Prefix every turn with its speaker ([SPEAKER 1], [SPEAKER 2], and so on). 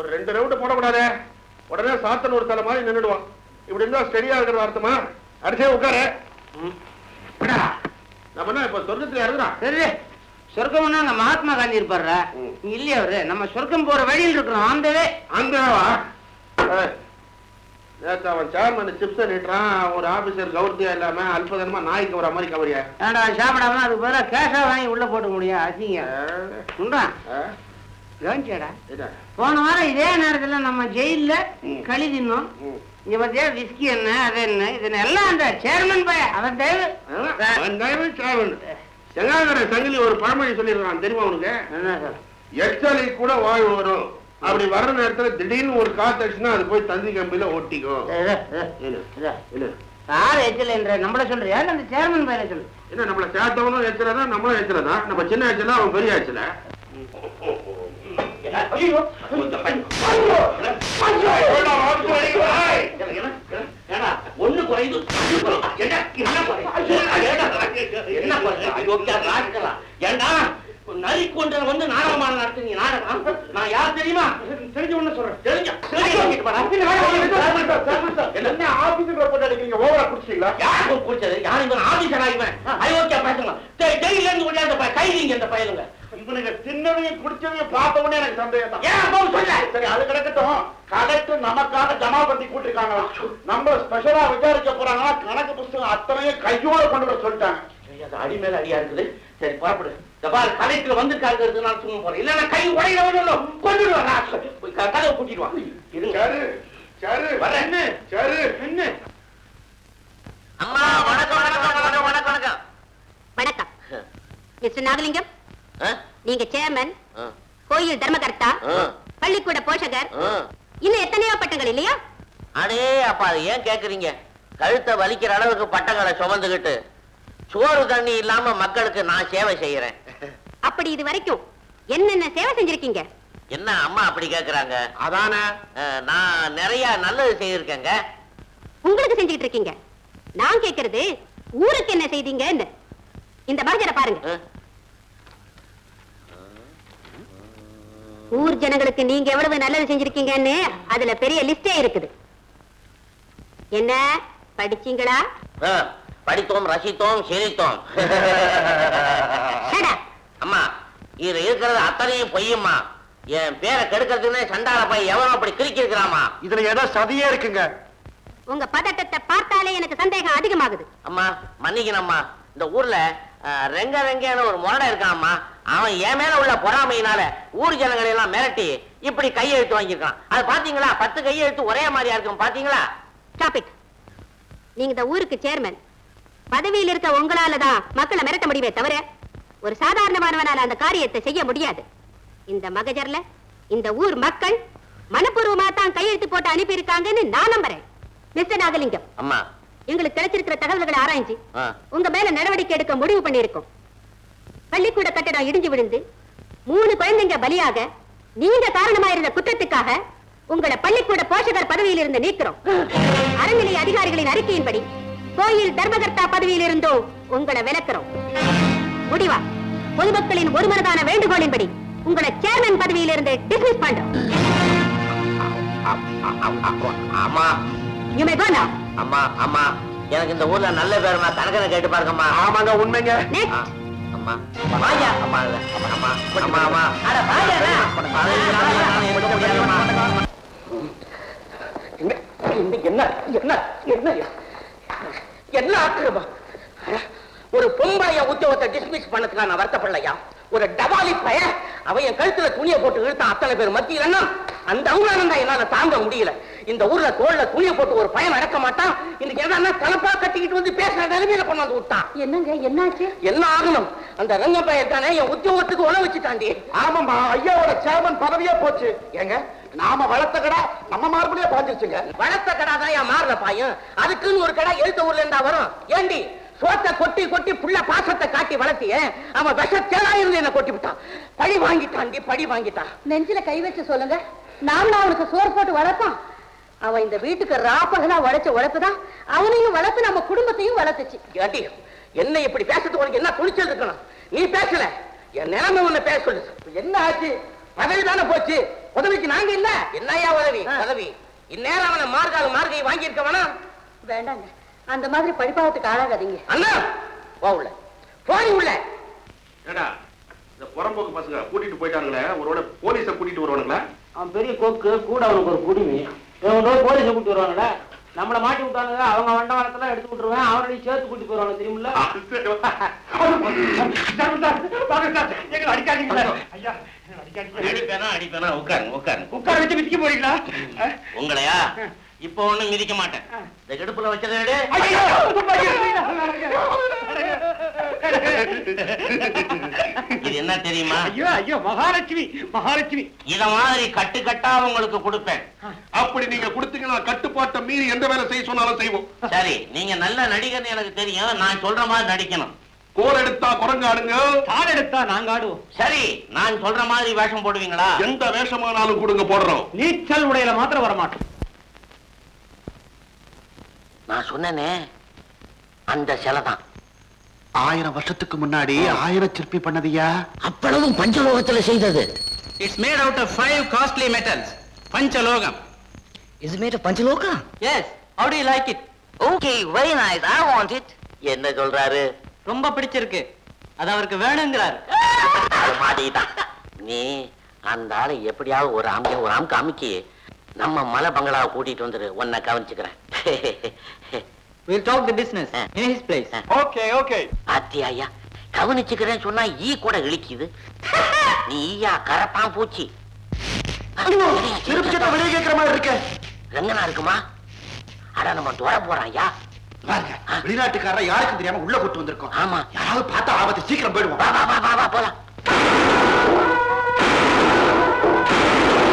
[SPEAKER 1] ஒரு ரெண்டு ரவுண்டு போடக்கூடாதே உடனே சாத்தன் ஒரு தலை மாதிரி நின்னுடுவான் இப்படி இருந்தா ஸ்டெடியா இருக்கிற அர்த்தமா அடிச்சே உட்காரு விடா. நம்ம என்ன இப்ப சொர்க்கத்துல இறங்குறான்
[SPEAKER 2] சரி சொர்க்கம்னா அங்க மகாத்மா காந்தி இருப்பாரு
[SPEAKER 1] ம்.
[SPEAKER 2] இல்லையா அவரு நம்ம சொர்க்கம் போற வழியில் இருக்கிறோம் அந்த வே
[SPEAKER 1] அந்த நேத்து அவன் சேர்மன் சிப்ஸ் நீட்டுறான் ஒரு ஆபீசர் கௌரத்தியா இல்லாம அல்பதனமா நாய்க்கு வர மாதிரி கவரியா
[SPEAKER 2] ஏன்டா சாப்பிடாம அதுக்கு பதிலா கேஷா வாங்கி உள்ள போட்டு முடியும் அசிங்க உண்டான் கவனிச்சேடா போன வாரம் இதே நேரத்துல நம்ம ஜெயில்ல
[SPEAKER 1] ம்.
[SPEAKER 2] களி தின்னோம் இங்க பாத்தியா விஸ்கி என்ன அது என்ன இது என்ன எல்லாம் அந்த சேர்மன் பைய அவன் தயவு
[SPEAKER 1] செங்காங்கரை சங்கிலி ஒரு பழமொழி சொல்லிருக்கான் தெரியுமா உனக்கு
[SPEAKER 2] என்ன சார்
[SPEAKER 1] எச்சலை கூட வாழ் வரும் அப்படி வர்ற நேரத்துல திடீர்னு ஒரு காத்து அடிச்சுன்னா அது போய் தந்தி கம்பியில ஒட்டிக்கும்
[SPEAKER 2] இரு, இரு,
[SPEAKER 1] இரு,
[SPEAKER 2] இரு.
[SPEAKER 1] இரு.
[SPEAKER 2] யார் எச்சல் என்ற நம்மள சொல்றியா இல்ல அந்த சேர்மன் பையனை சொல்லு
[SPEAKER 1] என்ன நம்மள சேர்த்தவனும் எச்சலதா நம்மளும் எச்சலதா நம்ம சின்ன எச்சல அவன் பெரிய எச்சல
[SPEAKER 3] ஒண்ணு குறையுது என்ன என்ன குறையுது என்ன குறையுது அயோக்கியா ராஜ்களா ஏண்டா நரி கொண்ட வந்து நாடகமான நடத்துறீங்க நாடகம் நான் யார் தெரியுமா தெரிஞ்ச ஒண்ணு சொல்றேன் தெரிஞ்ச
[SPEAKER 1] என்ன ஆபீஸுக்குள்ள போட்டு அடிக்கிறீங்க ஓவரா குடிச்சீங்களா
[SPEAKER 3] யார் குடிச்சது யார் இவன் ஆபீசரா இவன் அயோக்கியா பேசுங்க ஜெயில இருந்து கொண்டாந்த ப- கைதிங்க இந்த பையனுங்க
[SPEAKER 1] இவனுக்கு தின்னதையும் குடிச்சதையும் பார்த்த உடனே எனக்கு சந்தேகம் தான்
[SPEAKER 3] ஏன் அப்போ சொல்ல
[SPEAKER 1] சரி அது கிடக்கட்டும் கலெக்டர் நமக்காக ஜமா பண்ணி கூட்டிருக்காங்க நம்ம ஸ்பெஷலா விசாரிக்க போறாங்கன்னா கணக்கு புஸ்தகம் அத்தனையும் கையோட கொண்டு வர சொல்லிட்டாங்க
[SPEAKER 3] சரி, அது அடி மேல அடியா இருக்குது சரி புறப்படு இந்த பாரு கலெக்டர் வந்திருக்காங்கிறது நான் சும்மா போறேன் இல்லன்னா கை உடையில விடணும் கொண்டுடுவான் போய் க- கதவை கூட்டிடுவான் இருங்க
[SPEAKER 1] சரி சரி
[SPEAKER 3] வரேன் என்ன
[SPEAKER 1] சரி
[SPEAKER 3] என்ன அம்மா வணக்கம் வணக்கம் வணக்கம் வணக்கம் வணக்கம்
[SPEAKER 4] வணக்கம் மிஸ்டர் நாகலிங்கம்
[SPEAKER 3] ஆ?
[SPEAKER 4] நீங்க சேர்மன்
[SPEAKER 3] ஆ,
[SPEAKER 4] கோயில் தர்மகர்த்தா
[SPEAKER 3] ஆ,
[SPEAKER 4] பள்ளிக்கூட போஷகர்
[SPEAKER 3] ஆ.
[SPEAKER 4] இன்னும் எத்தனையோ பட்டங்கள் இல்லையா
[SPEAKER 3] அடே அப்பா அதை ஏன் கேக்குறீங்க கழுத்தை வலிக்கிற அளவுக்கு பட்டங்களை சுமந்துகிட்டு சோறு தண்ணி இல்லாம மக்களுக்கு நான் சேவை செய்யறேன்
[SPEAKER 4] அப்படி இது வரைக்கும் என்னென்ன சேவை செஞ்சிருக்கீங்க
[SPEAKER 3] என்ன அம்மா அப்படி கேக்குறாங்க
[SPEAKER 1] அதானே
[SPEAKER 3] அஹ், நான் நிறைய நல்லது செய்திருக்கேங்க
[SPEAKER 4] உங்களுக்கு செஞ்சுக்கிட்டு இருக்கீங்க நான் கேக்குறது ஊருக்கு என்ன செய்தீங்கன்னு இந்த மகஜரை பாருங்க
[SPEAKER 3] அஹ்,
[SPEAKER 4] ஊர் ஜனங்களுக்கு நீங்க எவ்வளவு நல்லது செஞ்சிருக்கீங்கன்னு அதுல பெரிய லிஸ்டே இருக்குது என்ன படிச்சீங்களா
[SPEAKER 3] அஹ், படித்தோம் ரசித்தோம் சிரித்தோம்
[SPEAKER 4] Shut up.
[SPEAKER 3] அம்மா இது இருக்கிறது அத்தனையும் பொய்யம்மா என் பேரை கெடுக்கிறதுன்னு சண்டால போய் எவனோ அப்படி கிறுக்கி இருக்கிறாமா
[SPEAKER 1] இதுல ஏதோ சதியே இருக்குங்க
[SPEAKER 4] உங்க பதட்டத்தை பார்த்தாலே எனக்கு சந்தேகம் அதிகமாகுது
[SPEAKER 3] அம்மா மன்னிக்கணும்மா இந்த ஊர்ல அஹ், ரெங்க ரெங்கன்னு ஒரு முரடை இருக்கான்மா அவன் என் மேல உள்ள பொறாமையினால ஊர் ஜனங்களை எல்லாம் மிரட்டி இப்படி கையெழுத்து வாங்கியிருக்கான் அது பாத்தீங்களா பத்து கையெழுத்து ஒரே மாதிரியா இருக்கும் பாத்தீங்களா
[SPEAKER 4] Stop it. நீங்க இந்த ஊருக்கு சேர்மன் பதவியில் இருக்க உங்களால தான் மக்களை மிரட்ட முடியுமே தவிர ஒரு சாதாரணமானவனால அந்த காரியத்தை செய்ய முடியாது இந்த மகஜர்ல இந்த ஊர் மக்கள் மனப்பூர்வமா தான் கையெழுத்து போட்டு அனுப்பி இருக்காங்கன்னு நான் நம்புறேன் மிஸ்டர் நாகலிங்கம்
[SPEAKER 3] அம்மா
[SPEAKER 4] எங்களுக்கு கிடைச்சிருக்கிற தகவல்களை ஆராய்ஞ்சு
[SPEAKER 3] ஆ,
[SPEAKER 4] உங்க மேல நடவடிக்கை எடுக்க முடிவு பண்ணியிருக்கோம் பள்ளிக்கூட கட்டடம் இடிஞ்சு விழுந்து மூணு குழந்தைங்க பலியாக நீங்க காரணமா இருந்த குற்றத்துக்காக உங்களை பள்ளிக்கூட போஷகர் பதவியில் இருந்து நீக்கிறோம் அறநிலை அதிகாரிகளின் அறிக்கையின்படி கோயில் தர்மகர்த்தா பதவியில் இருந்தோ உங்களை விலக்குறோம் முடிவா பொதுமக்களின் ஒருமனதான வேண்டுகோளின்படி உங்களை சேர்மன் பதவியில் இருந்து டிஸ்மிஸ் பண்றோம்
[SPEAKER 3] அம்மா
[SPEAKER 4] யூ மே கோ நவ
[SPEAKER 3] அம்மா அம்மா எனக்கு இந்த ஊர்ல நல்ல பேர் நான் கணக்கனை கேட்டு பாருங்கம்மா
[SPEAKER 1] ஆமாங்க உண்மைங்க
[SPEAKER 3] ஆ,
[SPEAKER 4] நெக்ஸ்ட்
[SPEAKER 3] அம்மா வாயா அம்மா இல்ல. அம்மா அம்மா அம்மா அட வாயா பதவி இல்லாம என்னால இருக்க முடியாதும்மா.
[SPEAKER 2] என்ன என்ன என்ன என்ன ஆக்கிரமா ஒரு பொம்பளைய உத்தியோகத்தை டிஸ்மிஸ் பண்ணதுக்காக நான் வருத்தப்படலையா ஒரு டபாலி பய அவன் என் கழுத்துல துணியை போட்டு இழுத்தான் அத்தனை பேர் மத்தியிலன்னா அந்த அவமானம் தான் என்னால தாங்க முடியல இந்த ஊர்ல தோல்ல துணியை போட்டு ஒரு பையன் நடக்க மாட்டான் இன்னைக்கு என்னன்னா தலப்பா கட்டிக்கிட்டு வந்து பேசுற நிலைமையில கொண்டாந்து விட்டான்
[SPEAKER 4] என்னங்க என்னாச்சு
[SPEAKER 2] என்ன ஆகணும் அந்த ரங்க பையன் தானே என் உத்தியோகத்துக்கு உழ வச்சுட்டாண்டி
[SPEAKER 1] ஆமாமா ஐயாவோட சேர்மன் பதவியே போச்சு ஏங்க நாம வளர்த்த கடை நம்ம மார்படியே பாஞ்சிருச்சுங்க
[SPEAKER 2] வளர்த்த கடை தான் என் மாறுற பாயும் அதுக்குன்னு ஒரு கடை எழுத்த ஊர்ல இருந்தா வரும் ஏண்டி சோத்தை கொட்டி கொட்டி புள்ள பாசத்தை காட்டி வளர்த்திய அவன் விஷத்தேனா இருந்து என்ன கொட்டி விட்டான் பழி வாங்கிட்டான்டி பழி வாங்கிட்டான்
[SPEAKER 4] நெஞ்சில கை வச்சு சொல்லுங்க நாமளும் அவனுக்கு சோறு போட்டு வளர்ப்பான் அவன் இந்த வீட்டுக்கு ராப்பகலா உழைச்ச உழைப்புதான் அவனையும் வளர்த்து நம்ம குடும்பத்தையும் வளர்த்துச்சு
[SPEAKER 2] ஏண்டி என்ன இப்படி பேசுறதுக்கு உனக்கு என்ன துணிச்சல் இருக்கணும் நீ பேசல என் நிலைமை உன்னை பேச சொல்லு
[SPEAKER 1] என்ன ஆச்சு
[SPEAKER 2] பதவி தானே போச்சு உதவிக்கு நாங்க இல்ல
[SPEAKER 3] என்னையா உதவி உதவி இந்நேரம் அவனை மார்கால் மார்கை வாங்கியிருக்க வேணாம்
[SPEAKER 4] வேண்டாங்க அந்த மாதிரி படிப்பாவத்துக்கு ஆளாகாதீங்க
[SPEAKER 3] அண்ணா போ உள்ள போடி உள்ள
[SPEAKER 1] ஏடா இந்த புறம்போக்கு பசங்க கூட்டிட்டு போயிட்டாங்களே ஒருவேளை போலீஸை கூட்டிட்டு வருவானுங்களா
[SPEAKER 2] அவன் பெரிய கொக்கு கூட அவனுக்கு ஒரு குடிமி இவன் போலீஸை கூட்டி வருவாங்கல்ல நம்மள மாட்டி விட்டானுங்க அவங்க வண்டவாளத்தெல்லாம் எடுத்து விட்டுருவேன் அவனையும் சேர்த்து கூட்டி போயிருவாங்க தெரியுமில்ல
[SPEAKER 3] அடிப்பேனா அடிப்பேனா உட்காருங்க உட்காருங்க
[SPEAKER 2] உட்கார வச்சு மிதிக்க போறீங்களா
[SPEAKER 3] உங்களையா இப்போ ஒண்ணும் மிதிக்க மாட்டேன் இந்த இடுப்புல வச்சதை எடு. இது என்ன தெரியுமா
[SPEAKER 2] ஐயோ ஐயோ மகாலட்சுமி மகாலட்சுமி
[SPEAKER 3] இத மாதிரி கட்டு கட்டா உங்களுக்கு கொடுப்பேன்
[SPEAKER 1] அப்படி நீங்க கொடுத்தீங்கன்னா கட்டுப்பாட்டை மீறி எந்த வேலை செய்ய சொன்னாலும் செய்வோம்
[SPEAKER 3] சரி நீங்க நல்ல நடிகர்னு எனக்கு தெரியும் நான் சொல்ற மாதிரி நடிக்கணும்
[SPEAKER 1] கோல் எடுத்தா குரங்கு ஆடுங்க
[SPEAKER 2] கால் எடுத்தா நாங்க ஆடுவோம்
[SPEAKER 3] சரி நான் சொல்ற மாதிரி வேஷம் போடுவீங்களா
[SPEAKER 1] எந்த வேஷமானாலும் கொடுங்க போடுறோம்
[SPEAKER 2] நீச்சல் உடையில மாத்திரம் வர மாட்டோம்
[SPEAKER 3] நான் சொன்னேனே அந்த சிலை தான்
[SPEAKER 5] ஆயிரம் வருஷத்துக்கு முன்னாடி ஆயிரம் சிற்பி பண்ணதியா
[SPEAKER 3] அவ்வளவும் பஞ்சலோகத்துல செய்தது
[SPEAKER 6] It's made out of five costly metals. Panchalogam.
[SPEAKER 3] இது மேல பஞ்சலோகம்
[SPEAKER 6] Yes. How do you like it?
[SPEAKER 3] Okay very nice I want it என்ன சொல்றாரு
[SPEAKER 6] ரொம்ப பிடிச்சிருக்கு அது அவருக்கு வேணுங்கிறார்
[SPEAKER 3] அது மாதிரிதான் நீ அந்த ஆளை எப்படியாவது ஒரு ஆம்பிய ஒரு ஆம் காமிக்கி நம்ம மலை பங்களாவை கூட்டிட்டு வந்துரு உன்னை கவனிச்சுக்கிறேன்
[SPEAKER 6] We'll talk the business in his place.
[SPEAKER 1] Okay okay
[SPEAKER 3] பாத்தியா ஐயா கவனிச்சுக்கிறேன்னு சொன்னா ஈ கூட இழிக்குது நீ ஈயா கரப்பான் பூச்சி
[SPEAKER 5] திருப்பி கேட்டா வெளியே கேட்கிற மாதிரி இருக்க
[SPEAKER 3] ரெங்கனா இருக்குமா அட நம்ம துற போறான் ஐயா
[SPEAKER 5] பாருங்க வெளிநாட்டுக்காரரை யாருக்கும் தெரியாம உள்ள கூட்டு வந்திருக்கோம்
[SPEAKER 3] ஆமா
[SPEAKER 5] யாராவது பார்த்தா ஆபத்து சீக்கிரம் போயிடுவோம்
[SPEAKER 3] வா வா வா வா வா போலாம்